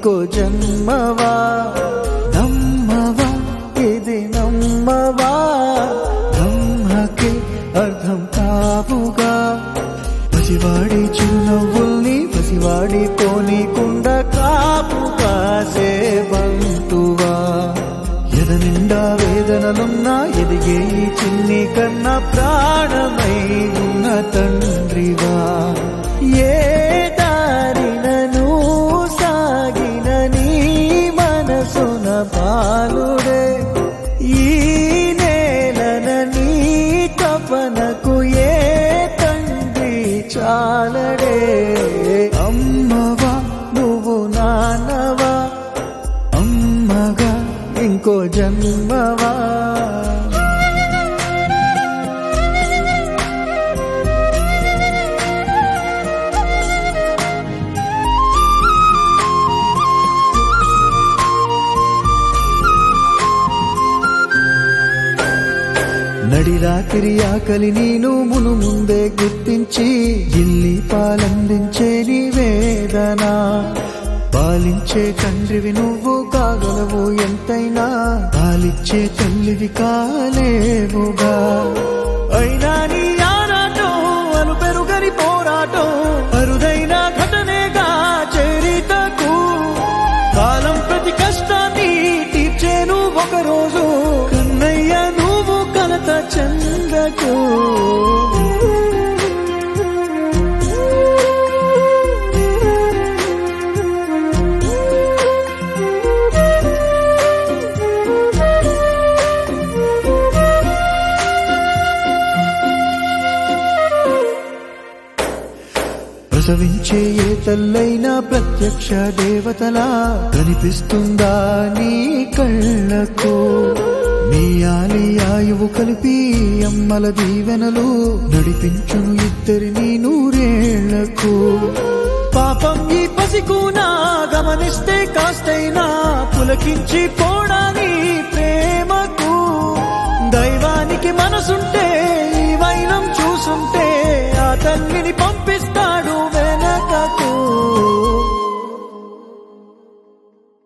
ఇంకో జన్మవా నమ్మవా ఇది నమ్మవా బ్రహ్మకి అర్థం కావుగా పసివాడి చిరునవ్వుల్ని పసివాడి పోనీకుండ కాపు కాసే బంతువా ఎద నిండా వేదనలున్నా ఎదిగే ఈ చిన్ని కన్నా ప్రాణమై ఉన్న తండ్రివా ఏ దారినను సాగిన నీ మనసున బాలుడే ఈ నేలన నీ తపనకు ఏ తండ్రి చాలడే అమ్మవా నువ్వు నాన్నవా అమ్మగా ఇంకో జన్మవా నడి రాత్రి ఆకలి నేను మును ముందే గుర్తించి ఇల్లి పాలందించే నీ వేదన పాలించే తండ్రివి నువ్వు కాగలవు ఎంతైనా పాలిచ్చే తల్లివి కాలేవుగా అయినా నీ ఆరాటం అను పెరుగని పోరాటం అరుదైన ఘటనేగా చరితకు కాలం ప్రతి కష్టాన్ని తీర్చేను ఒక రోజు కన్నయ్య నువ్వు కలత చందకు ప్రసవించే ఏ తల్లైనా ప్రత్యక్ష దేవతలా కనిపిస్తుందా నీ కళ్ళకు నీ ఆలి ఆయువు కలిపి అమ్మల దీవెనలు నడిపించును ఇద్దరిని నూరేళ్లకు పాపం ఈ పసికూనా గమనిస్తే కాస్తైనా పులకించి పోడాని ప్రేమకు దైవానికి మనసుంటే ఈ వైనం చూసుంటే ఆ తల్లిని పంపి